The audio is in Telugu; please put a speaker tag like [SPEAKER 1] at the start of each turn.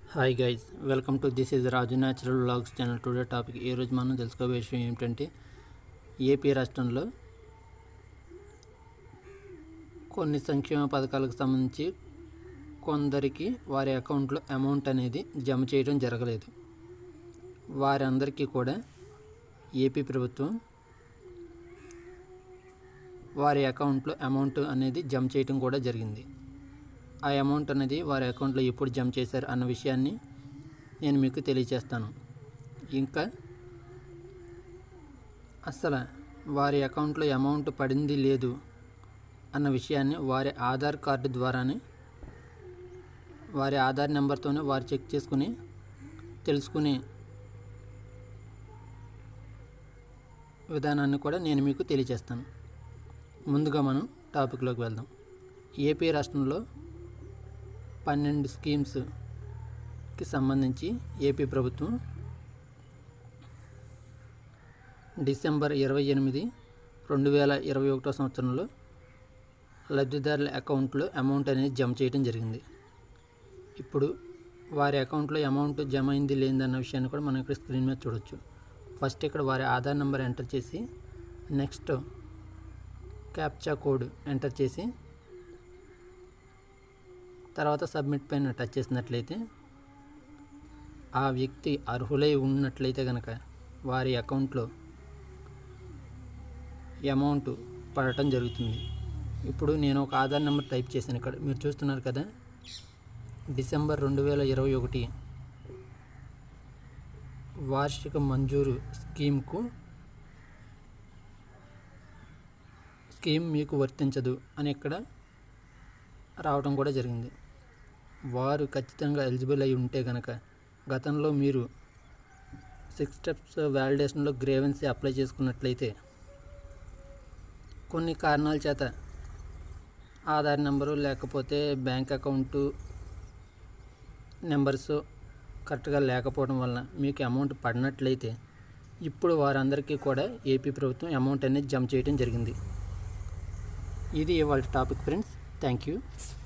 [SPEAKER 1] hi guys welcome to this is Raju natural vlogs channel today topic ఈరోజు మనం తెలుసుకోబోయే విషయం ఏమిటంటే ఏపీ రాష్ట్రంలో కొన్ని సంక్షేమ పథకాలకు సంబంధించి కొందరికి వారి అకౌంట్లో అమౌంట్ అనేది జమ చేయడం జరగలేదు వారందరికీ కూడా ఏపీ ప్రభుత్వం వారి అకౌంట్లో అమౌంట్ అనేది జమ చేయడం కూడా జరిగింది ఆ అమౌంట్ అనేది వారి అకౌంట్లో ఎప్పుడు జమ చేశారు అన్న విషయాన్ని నేను మీకు తెలియజేస్తాను ఇంకా అసలు వారి అకౌంట్లో అమౌంట్ పడింది లేదు అన్న విషయాన్ని వారి ఆధార్ కార్డు ద్వారానే వారి ఆధార్ నెంబర్తోనే వారు చెక్ చేసుకుని తెలుసుకునే విధానాన్ని కూడా నేను మీకు తెలియజేస్తాను ముందుగా మనం టాపిక్లోకి వెళ్దాం ఏపీ రాష్ట్రంలో పన్నెండు స్కీమ్స్కి సంబంధించి ఏపీ ప్రభుత్వం డిసెంబర్ ఇరవై ఎనిమిది రెండు వేల ఇరవై ఒకటో సంవత్సరంలో లబ్ధిదారుల అకౌంట్లో అమౌంట్ అనేది జమ చేయడం జరిగింది ఇప్పుడు వారి అకౌంట్లో అమౌంట్ జమ అయింది లేదన్న విషయాన్ని కూడా మనం ఇక్కడ స్క్రీన్ మీద చూడొచ్చు ఫస్ట్ ఇక్కడ వారి ఆధార్ నెంబర్ ఎంటర్ చేసి నెక్స్ట్ క్యాప్చా కోడ్ ఎంటర్ చేసి తర్వాత సబ్మిట్ పైన టచ్ చేసినట్లయితే ఆ వ్యక్తి అర్హులై ఉన్నట్లయితే కనుక వారి అకౌంట్లో అమౌంట్ పడటం జరుగుతుంది ఇప్పుడు నేను ఒక ఆధార్ నెంబర్ టైప్ చేశాను ఇక్కడ మీరు చూస్తున్నారు కదా డిసెంబర్ రెండు వేల ఇరవై ఒకటి వార్షిక మంజూరు స్కీమ్కు స్కీమ్ మీకు వర్తించదు అని ఇక్కడ రావడం కూడా జరిగింది వారు ఖచ్చితంగా ఎలిజిబుల్ అయి ఉంటే కనుక గతంలో మీరు సిక్స్ స్టెప్స్ వ్యాలిడేషన్లో గ్రేవెన్సీ అప్లై చేసుకున్నట్లయితే కొన్ని కారణాల చేత ఆధార్ నెంబరు లేకపోతే బ్యాంక్ అకౌంటు నెంబర్స్ కరెక్ట్గా లేకపోవడం వలన మీకు అమౌంట్ పడినట్లయితే ఇప్పుడు వారందరికీ కూడా ఏపీ ప్రభుత్వం అమౌంట్ అనేది జమ చేయడం జరిగింది ఇది ఇవాళ టాపిక్ ఫ్రెండ్స్ థ్యాంక్ యూ